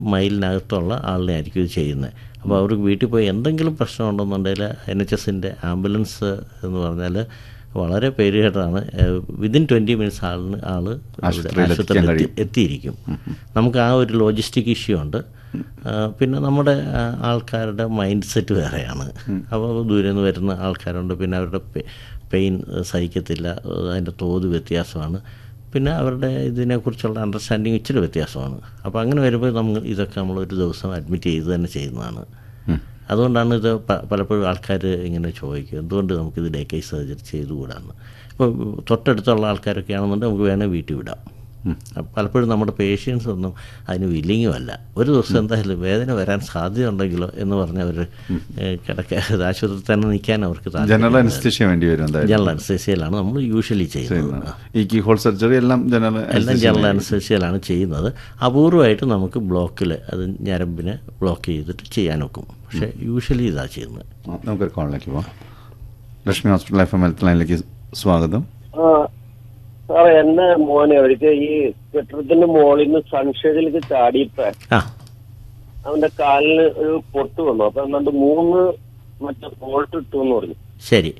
മൈലിനകത്തുള്ള ആളിനെ ആയിരിക്കും ഇത് ചെയ്യുന്നത് അപ്പോൾ അവർക്ക് വീട്ടിൽ പോയി എന്തെങ്കിലും പ്രശ്നമുണ്ടെന്നുണ്ടെങ്കിൽ എൻ എച്ച് എസിൻ്റെ ആംബുലൻസ് എന്ന് പറഞ്ഞാൽ വളരെ പേരുകേട്ടാണ് വിതിൻ ട്വൻറ്റി മിനിറ്റ്സ് ആളിന് ആൾ ആശുപത്രിയിൽ എത്തിക്കാൻ ആശുപത്രിയിൽ കഴിയും. എത്തി- എത്തിയിരിക്കും നമുക്ക് ആ ഒരു ലോജിസ്റ്റിക് ഇഷ്യൂ ഉണ്ട് ആ, പിന്നെ നമ്മുടെ ആ, ആൾക്കാരുടെ മൈൻഡ് സെറ്റ് വേറെയാണ് അപ്പോൾ ദൂരെ നിന്ന് വരുന്ന ആൾക്കാരുണ്ട് പിന്നെ അവരുടെ പെയിൻ സഹിക്കത്തില്ല അതിൻ്റെ തോത് വ്യത്യാസമാണ് പിന്നെ അവരുടെ ഇതിനെക്കുറിച്ചുള്ള അണ്ടർസ്റ്റാൻഡിങ് ഇച്ചിരി വ്യത്യാസമാണ് അപ്പോൾ അങ്ങനെ വരുമ്പോൾ നമ്മൾ ഇതൊക്കെ നമ്മൾ ഒരു ദിവസം അഡ്മിറ്റ് ചെയ്ത് തന്നെ ചെയ്യുന്നതാണ് അതുകൊണ്ടാണ് ഇത് പ- പലപ്പോഴും ആൾക്കാർ ഇങ്ങനെ ചോദിക്കും എന്തുകൊണ്ട് നമുക്കിത് ഡേ കേസ് സർജറി ചെയ്തുകൂടാന്ന് ഇപ്പോൾ തൊട്ടടുത്തുള്ള ആൾക്കാരൊക്കെ ആണെന്നുണ്ടെങ്കിൽ നമുക്ക് വേണേൽ വീട്ടിൽ വിടാം അപ്പൊ പലപ്പോഴും നമ്മുടെ പേഷ്യൻസ് ഒന്നും അതിന് വില്ലിങ്ങും അല്ല ഒരു ദിവസം എന്തായാലും വേദന വരാൻ സാധ്യത ഉണ്ടെങ്കിലോ എന്ന് പറഞ്ഞ് അവർ കിടക്ക ആശുപത്രിയിൽ തന്നെ നിൽക്കാൻ അവർക്ക് ജനറൽ താല്പര്യം അനസ്തീഷ്യ വേണ്ടി വരും എന്തായാലും ജനറൽ അനസ്തേഷ്യയിലാണ് നമ്മൾ യൂഷ്വലി ചെയ്യുന്നത് ഈ കീ ഹോൾ സർജറി എല്ലാം ജനറൽ എല്ലാം ജനറൽ അനസ്തേഷ്യയിലാണ് ചെയ്യുന്നത് അപൂർവമായിട്ട് നമുക്ക് ബ്ലോക്കിൽ അത് ഞരമ്പിനെ ബ്ലോക്ക് ചെയ്തിട്ട് ചെയ്യാൻ ഒക്കും പക്ഷേ യൂഷ്വലി ഇതാ ചെയ്യുന്നത് നമുക്കൊരു കോളിലേക്ക് പോവാം ലക്ഷ്മി ഹോസ്പിറ്റൽ എഫ് എം ഹെൽത്ത് ലൈനിലേക്ക് സ്വാഗതം ആ സാറേ എന്റെ മോനെ അവർക്ക് ഈ കെട്ടിടത്തിന്റെ മുകളിൽ നിന്ന് സൺഷെയ്ഡിലേക്ക് ചാടിയപ്പോ ആ അവന്റെ കാലിന് ഒരു പൊട്ട് വന്നു അപ്പൊ എന്നിട്ട് മൂന്ന് മറ്റേ ബോൾട്ട് ഇട്ടു എന്ന് പറഞ്ഞു ശരി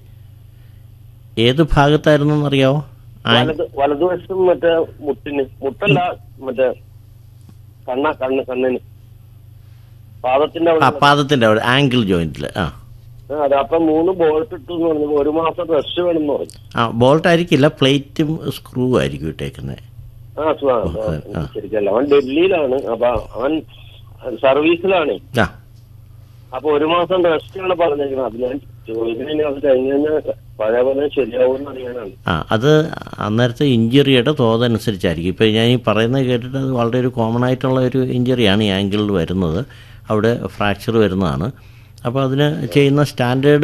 ഏത് ഭാഗത്തായിരുന്നു എന്നറിയാവോ ആ വലത് വലതുവശം മറ്റേ മുട്ടിന് മുട്ടല്ല മറ്റേ കണ്ണ കണ്ണ് കണ്ണിന് പാദത്തിന്റെ ആ അവിടെ പാദത്തിൻ്റെ അവിടെ ആംഗിൾ ജോയിന്റിൽ ആ ആ, അതെ അപ്പൊ മൂന്ന് ബോൾട്ട് ഇട്ടു എന്ന് പറഞ്ഞു ഒരു മാസം റെസ്റ്റ് വേണം എന്ന് പറഞ്ഞു ആ ബോൾട്ട് ആയിരിക്കില്ല പ്ലേറ്റും സ്ക്രൂ ആയിരിക്കും ഇട്ടേക്കുന്നത് ആ സുഖാ ശരിക്കല്ല അവൻ ഡൽഹിയിലാണ് അപ്പൊ അവൻ സർവീസിലാണ് ആ അപ്പൊ ഒരു മാസം റെസ്റ്റാണ് പറഞ്ഞേക്കുന്നത് അത് ഞാൻ ചോദിക്കുന്നതിന് അത് കഴിഞ്ഞ് കഴിഞ്ഞാൽ പഴയ പോലെ ശരിയാവും അറിയാനാണ് ആ അത് അന്നേരത്തെ ഇഞ്ചുറിയുടെ തോതനുസരിച്ചായിരിക്കും ഇപ്പോൾ ഞാൻ ഈ പറയുന്നത് കേട്ടിട്ട് അത് വളരെ ഒരു കോമൺ ആയിട്ടുള്ള ഒരു ഇഞ്ചുറിയാണ് ഈ ആംഗിളിൽ വരുന്നത് അവിടെ ഫ്രാക്ചർ വരുന്നതാണ് അപ്പോൾ അതിന് ചെയ്യുന്ന സ്റ്റാൻഡേർഡ്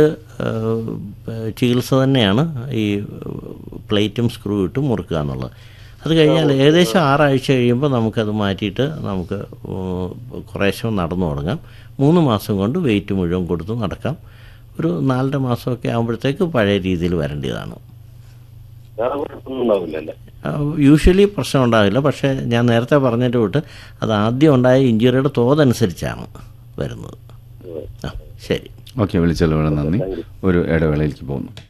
ചികിത്സ തന്നെയാണ് ഈ പ്ലേറ്റും സ്ക്രൂ ഇട്ട് മുറുക്കുക എന്നുള്ളത് അത് കഴിഞ്ഞാൽ ഏകദേശം ആറാഴ്ച കഴിയുമ്പോൾ നമുക്കത് മാറ്റിയിട്ട് നമുക്ക് ഉം, കുറേശ്ശെ നടന്നു തുടങ്ങാം മൂന്ന് മാസം കൊണ്ട് വെയിറ്റ് മുഴുവൻ കൊടുത്ത് നടക്കാം ഒരു നാലര മാസമൊക്കെ ആകുമ്പോഴത്തേക്ക് പഴയ രീതിയിൽ വരേണ്ടതാണ് വേറെ കുഴപ്പമൊന്നും ഉണ്ടാവില്ലല്ലേ യൂഷ്വലി പ്രശ്നം ഉണ്ടാവില്ല പക്ഷേ ഞാൻ നേരത്തെ പറഞ്ഞതിൻ്റെ വിട്ട് അത് ആദ്യം ഉണ്ടായ ഇഞ്ചുറിയുടെ തോതനുസരിച്ചാണ് വരുന്നത് ആ ശരി ഓക്കെ വിളിച്ചല്ലോ നന്ദി ഒരു ഇടവേളയിലേക്ക് പോകുന്നു